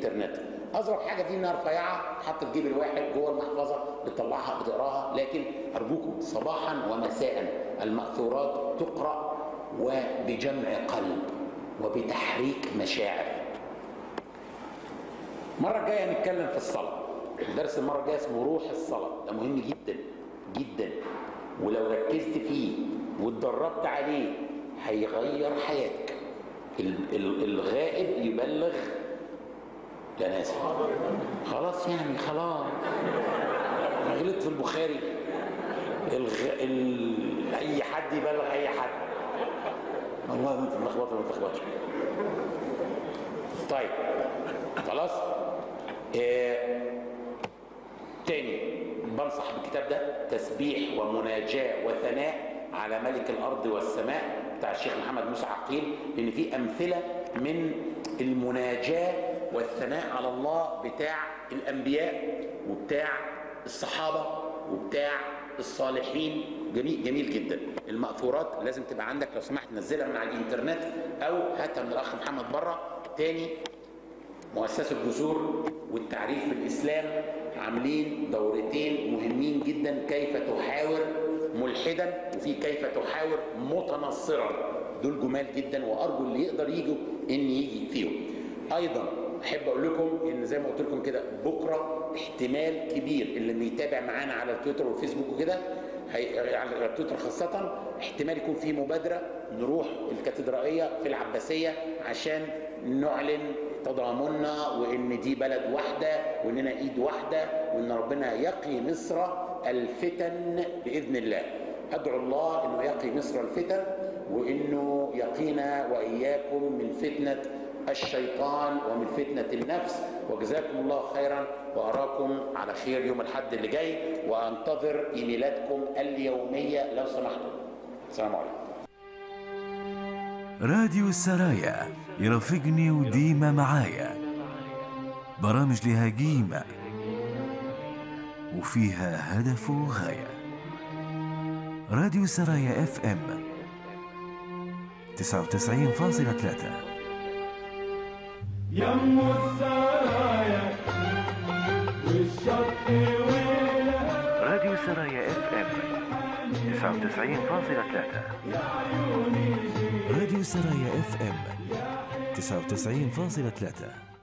الانترنت اظرف حاجه دي انها رفيعه حط في جيب الواحد جوه المحفظه بتطلعها بتقراها لكن ارجوكم صباحا ومساء الماثورات تقرا وبجمع قلب وبتحريك مشاعر المره الجايه هنتكلم في الصلاه درس المره الجايه اسمه روح الصلاه ده مهم جدا جدا ولو ركزت فيه واتدربت عليه هيغير حياتك ال- ال- الغائب يبلغ لا انا اسف خلاص يعني خلاص انا غلطت في البخاري الغ... ال... اي حد يبلغ اي حد والله انت ملخبطه ما تلخبطش طيب خلاص آه... تاني بنصح بالكتاب ده تسبيح ومناجاة وثناء على ملك الأرض والسماء بتاع الشيخ محمد موسى عقيل لأن في أمثلة من المناجاة والثناء على الله بتاع الأنبياء وبتاع الصحابة وبتاع الصالحين جميل جميل جدا المأثورات لازم تبقى عندك لو سمحت نزلها من على الانترنت او هاتها من الاخ محمد بره تاني مؤسسة الجسور والتعريف بالإسلام عاملين دورتين مهمين جدا كيف تحاور ملحدا وفي كيف تحاور متنصرا دول جمال جدا وأرجو اللي يقدر يجوا إن يجي فيهم أيضا أحب أقول لكم إن زي ما قلت لكم كده بكرة احتمال كبير اللي بيتابع معانا على التويتر والفيسبوك وكده هي- على التويتر خاصة احتمال يكون في مبادرة نروح الكاتدرائية في العباسية عشان نعلن تضامننا وان دي بلد واحده واننا ايد واحده وان ربنا يقي مصر الفتن باذن الله ادعو الله انه يقي مصر الفتن وانه يقينا واياكم من فتنه الشيطان ومن فتنه النفس وجزاكم الله خيرا واراكم على خير يوم الاحد اللي جاي وانتظر ايميلاتكم اليوميه لو سمحتم السلام عليكم راديو السرايا يرافقني وديما معايا برامج لها قيمة وفيها هدف وغاية راديو السرايا اف ام 99.3 يم السرايا والشط ويلها راديو السرايا اف ام 99.3 راديو السرايا اف ام 99.3